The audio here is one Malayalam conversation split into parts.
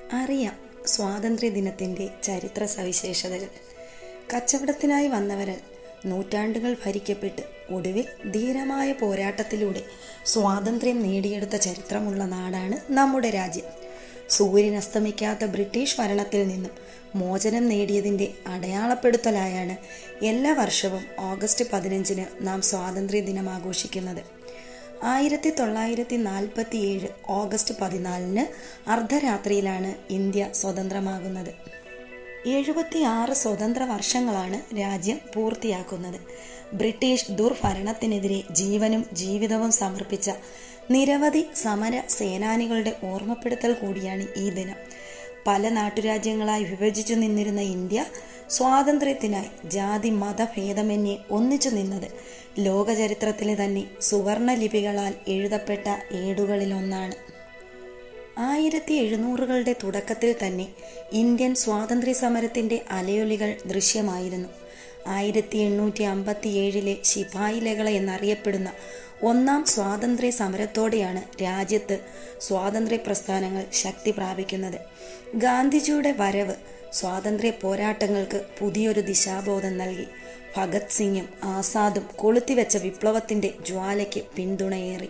അറിയാം സ്വാതന്ത്ര്യദിനത്തിൻ്റെ ചരിത്ര സവിശേഷതകൾ കച്ചവടത്തിനായി വന്നവരാൽ നൂറ്റാണ്ടുകൾ ഭരിക്കപ്പെട്ട് ഒടുവിൽ ധീരമായ പോരാട്ടത്തിലൂടെ സ്വാതന്ത്ര്യം നേടിയെടുത്ത ചരിത്രമുള്ള നാടാണ് നമ്മുടെ രാജ്യം സൂര്യൻ അസ്തമിക്കാത്ത ബ്രിട്ടീഷ് ഭരണത്തിൽ നിന്നും മോചനം നേടിയതിൻ്റെ അടയാളപ്പെടുത്തലായാണ് എല്ലാ വർഷവും ഓഗസ്റ്റ് പതിനഞ്ചിന് നാം സ്വാതന്ത്ര്യ ദിനം ആഘോഷിക്കുന്നത് ആയിരത്തി തൊള്ളായിരത്തി നാൽപ്പത്തി ഏഴ് ഓഗസ്റ്റ് പതിനാലിന് അർദ്ധരാത്രിയിലാണ് ഇന്ത്യ സ്വതന്ത്രമാകുന്നത് എഴുപത്തിയാറ് സ്വതന്ത്ര വർഷങ്ങളാണ് രാജ്യം പൂർത്തിയാക്കുന്നത് ബ്രിട്ടീഷ് ദുർഭരണത്തിനെതിരെ ജീവനും ജീവിതവും സമർപ്പിച്ച നിരവധി സമര സേനാനികളുടെ ഓർമ്മപ്പെടുത്തൽ കൂടിയാണ് ഈ ദിനം പല നാട്ടുരാജ്യങ്ങളായി വിഭജിച്ചു നിന്നിരുന്ന ഇന്ത്യ സ്വാതന്ത്ര്യത്തിനായി ജാതി മതഭേദമന്യേ ഒന്നിച്ചു നിന്നത് ലോകചരിത്രത്തിലെ തന്നെ സുവർണ ലിപികളാൽ എഴുതപ്പെട്ട ഏടുകളിലൊന്നാണ് ആയിരത്തി എഴുന്നൂറുകളുടെ തുടക്കത്തിൽ തന്നെ ഇന്ത്യൻ സ്വാതന്ത്ര്യ സമരത്തിന്റെ അലയൊലികൾ ദൃശ്യമായിരുന്നു ആയിരത്തി എണ്ണൂറ്റി അമ്പത്തി ഏഴിലെ ശിപായി ലഹള എന്നറിയപ്പെടുന്ന ഒന്നാം സ്വാതന്ത്ര്യ സമരത്തോടെയാണ് രാജ്യത്ത് സ്വാതന്ത്ര്യ പ്രസ്ഥാനങ്ങൾ ശക്തി പ്രാപിക്കുന്നത് ഗാന്ധിജിയുടെ വരവ് സ്വാതന്ത്ര്യ പോരാട്ടങ്ങൾക്ക് പുതിയൊരു ദിശാബോധം നൽകി ഭഗത് സിംഗും ആസാദും കൊളുത്തിവെച്ച വിപ്ലവത്തിന്റെ ജ്വാലയ്ക്ക് പിന്തുണയേറി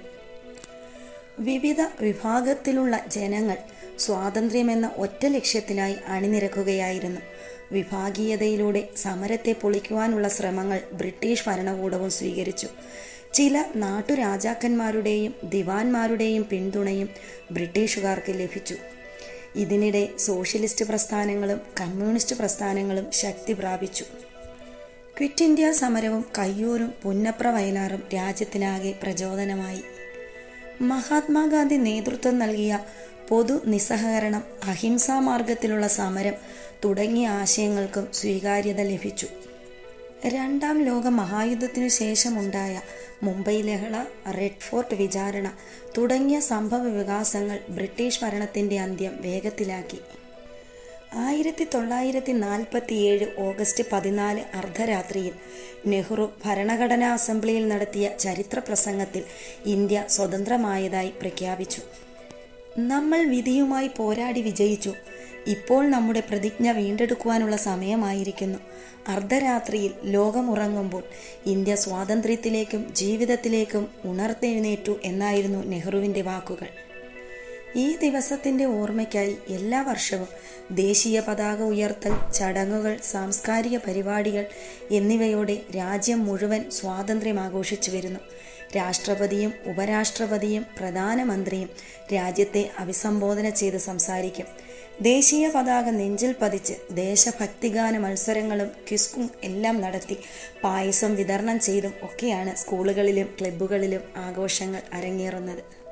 വിവിധ വിഭാഗത്തിലുള്ള ജനങ്ങൾ സ്വാതന്ത്ര്യമെന്ന ഒറ്റ ലക്ഷ്യത്തിനായി അണിനിരക്കുകയായിരുന്നു വിഭാഗീയതയിലൂടെ സമരത്തെ പൊളിക്കുവാനുള്ള ശ്രമങ്ങൾ ബ്രിട്ടീഷ് ഭരണകൂടവും സ്വീകരിച്ചു ചില നാട്ടുരാജാക്കന്മാരുടെയും ദിവാൻമാരുടെയും പിന്തുണയും ബ്രിട്ടീഷുകാർക്ക് ലഭിച്ചു ഇതിനിടെ സോഷ്യലിസ്റ്റ് പ്രസ്ഥാനങ്ങളും കമ്മ്യൂണിസ്റ്റ് പ്രസ്ഥാനങ്ങളും ശക്തി പ്രാപിച്ചു ക്വിറ്റ് ഇന്ത്യ സമരവും കയ്യൂരും പുന്നപ്ര വയലാറും രാജ്യത്തിനാകെ പ്രചോദനമായി മഹാത്മാഗാന്ധി നേതൃത്വം നൽകിയ പൊതു നിസ്സഹകരണം അഹിംസാ മാർഗത്തിലുള്ള സമരം തുടങ്ങിയ ആശയങ്ങൾക്കും സ്വീകാര്യത ലഭിച്ചു രണ്ടാം ലോക മഹായുദ്ധത്തിനു ശേഷമുണ്ടായ മുംബൈ ലഹള റെഡ് ഫോർട്ട് വിചാരണ തുടങ്ങിയ സംഭവ വികാസങ്ങൾ ബ്രിട്ടീഷ് ഭരണത്തിന്റെ അന്ത്യം വേഗത്തിലാക്കി ആയിരത്തി തൊള്ളായിരത്തി നാൽപ്പത്തി ഏഴ് ഓഗസ്റ്റ് പതിനാല് അർദ്ധരാത്രിയിൽ നെഹ്റു ഭരണഘടനാ അസംബ്ലിയിൽ നടത്തിയ ചരിത്ര പ്രസംഗത്തിൽ ഇന്ത്യ സ്വതന്ത്രമായതായി പ്രഖ്യാപിച്ചു നമ്മൾ വിധിയുമായി പോരാടി വിജയിച്ചു ഇപ്പോൾ നമ്മുടെ പ്രതിജ്ഞ വീണ്ടെടുക്കുവാനുള്ള സമയമായിരിക്കുന്നു അർദ്ധരാത്രിയിൽ ലോകമുറങ്ങുമ്പോൾ ഇന്ത്യ സ്വാതന്ത്ര്യത്തിലേക്കും ജീവിതത്തിലേക്കും ഉണർത്തെഴുന്നേറ്റു എന്നായിരുന്നു നെഹ്റുവിൻ്റെ വാക്കുകൾ ഈ ദിവസത്തിന്റെ ഓർമ്മയ്ക്കായി എല്ലാ വർഷവും ദേശീയ പതാക ഉയർത്തൽ ചടങ്ങുകൾ സാംസ്കാരിക പരിപാടികൾ എന്നിവയോടെ രാജ്യം മുഴുവൻ സ്വാതന്ത്ര്യം ആഘോഷിച്ചു വരുന്നു രാഷ്ട്രപതിയും ഉപരാഷ്ട്രപതിയും പ്രധാനമന്ത്രിയും രാജ്യത്തെ അഭിസംബോധന ചെയ്ത് സംസാരിക്കും ദേശീയ പതാക നെഞ്ചിൽ പതിച്ച് ദേശഭക്തിഗാന മത്സരങ്ങളും ക്വിസ്കും എല്ലാം നടത്തി പായസം വിതരണം ചെയ്തും ഒക്കെയാണ് സ്കൂളുകളിലും ക്ലബ്ബുകളിലും ആഘോഷങ്ങൾ അരങ്ങേറുന്നത്